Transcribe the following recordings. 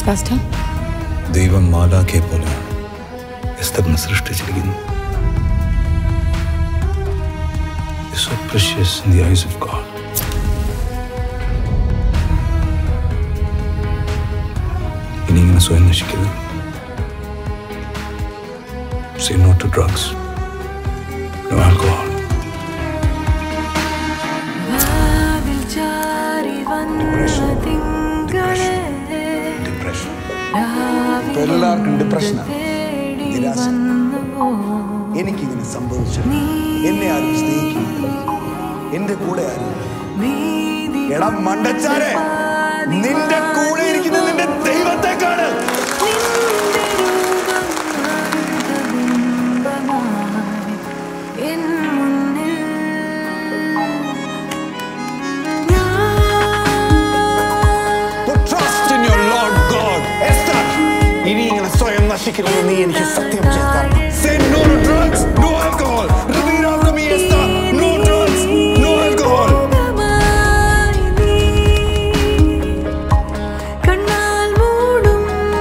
Yes pastor ദൈവം മാലാഖയെ പോലെ എസ്തറിനെ സൃഷ്ടിച്ചിരിക്കുന്നു You're so precious in the eyes of God. ഇനി ഇങ്ങനെ സ്വയം നശിക്കരുത് Say no to drugs. No alcohol. വാതിൽ ചാരി വന്ന തിങ്കളേ ഡിപ്രഷൻ രാവിലെ ഇപ്പൊ എല്ലാവർക്കും ഡിപ്രഷനാണ് തേടി നിരാശ. വന്നുവോ എനിക്കിങ്ങനെ സംഭവിച്ചു എന്നെ ആരും സ്നേഹിക്കുന്നില്ല എന്റെ കൂടെ ആരും ഭീതി എടാ മണ്ടച്ചാരെ നിന്റെ കൂടെ ഇരിക്കുന്ന നിന്റെ ദൈവത്തെ കാണ് നിന്റെ രൂപം അന്തബിംബമായി എൻ മുന്നിൽ ഞാൻ Put trust in your Lord God. Esther, ഇനി ഇങ്ങനെ സ്വയം നശിക്കണമെന്ന് നീ എനിക്ക് സത്യം ചെയ്ത് തരണം. Say no to drugs, no alcohol. Repeat after me, Esther. No drugs, no alcohol. മായി നീ കണ്ണാൽ മൂടും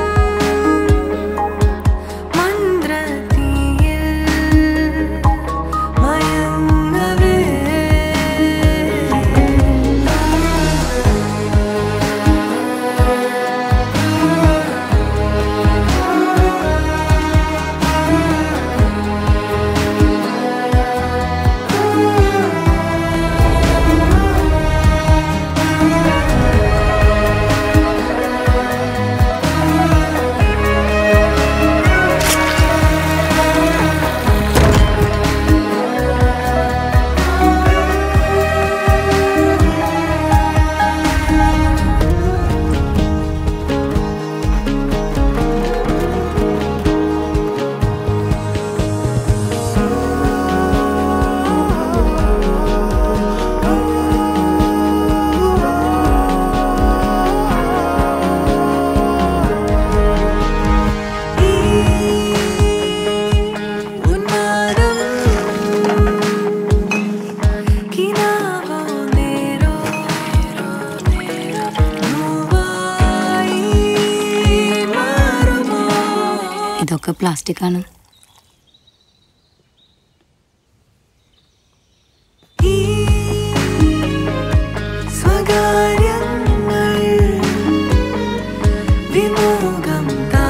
മന്ത്രതീയിൽ മയങ്ങവേ ഉന്മാദം കിനാവോ നേരോ നോവായി മാറുമോ ഇതൊക്കെ പ്ലാസ്റ്റിക് ആണ് ഈ സ്വകാര്യങ്ങൾ വിമുഖം താ